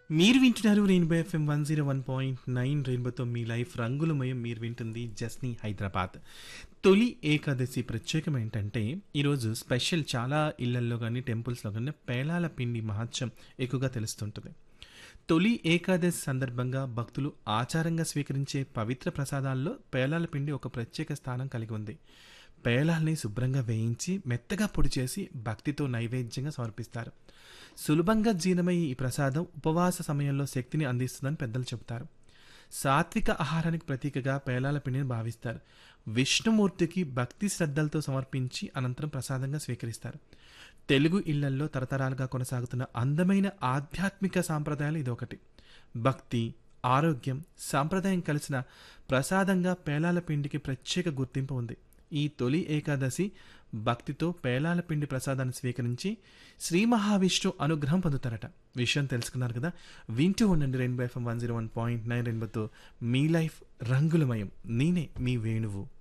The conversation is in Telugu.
మీరు వింటున్నారు rainbow FM one zero one point nine రెయిన్బోతో మీ లైఫ్ రంగులమయం మీరు వింటుంది జస్నీ హైదరాబాద్ తొలి ఏకాదశి ప్రత్యేకం ఏంటంటే ఈరోజు స్పెషల్ చాలా ఇళ్లల్లో కానీ టెంపుల్స్లో కానీ పేలాల పిండి మహత్యం ఎక్కువగా తెలుస్తుంటుంది తొలి ఏకాదశి సందర్భంగా భక్తులు ఆచారంగా స్వీకరించే పవిత్ర ప్రసాదాల్లో పేలాల పిండి ఒక ప్రత్యేక స్థానం కలిగి ఉంది పేలాల్ని శుభ్రంగా వేయించి మెత్తగా పొడి చేసి భక్తితో నైవేద్యంగా సమర్పిస్తారు సులభంగా జీర్ణమయ్యే ఈ ప్రసాదం ఉపవాస సమయంలో శక్తిని అందిస్తుందని పెద్దలు చెబుతారు సాత్విక ఆహారానికి ప్రతీకగా పేలాల పిండిని భావిస్తారు విష్ణుమూర్తికి భక్తి శ్రద్ధలతో సమర్పించి అనంతరం ప్రసాదంగా స్వీకరిస్తారు తెలుగు ఇళ్లల్లో తరతరాలుగా కొనసాగుతున్న అందమైన ఆధ్యాత్మిక సాంప్రదాయాలు ఇదొకటి భక్తి ఆరోగ్యం సాంప్రదాయం కలిసిన ప్రసాదంగా పేలాల పిండికి ప్రత్యేక గుర్తింపు ఉంది ఈ తొలి ఏకాదశి భక్తితో పేలాల పిండి ప్రసాదాన్ని స్వీకరించి శ్రీ మహావిష్ణు అనుగ్రహం పొందుతారట విషయం తెలుసుకున్నారు కదా వింటూ ఉండండి rainbow FM one zero one point nine రెయిన్బోతో మీ లైఫ్ రంగులమయం నేనే మీ వేణువు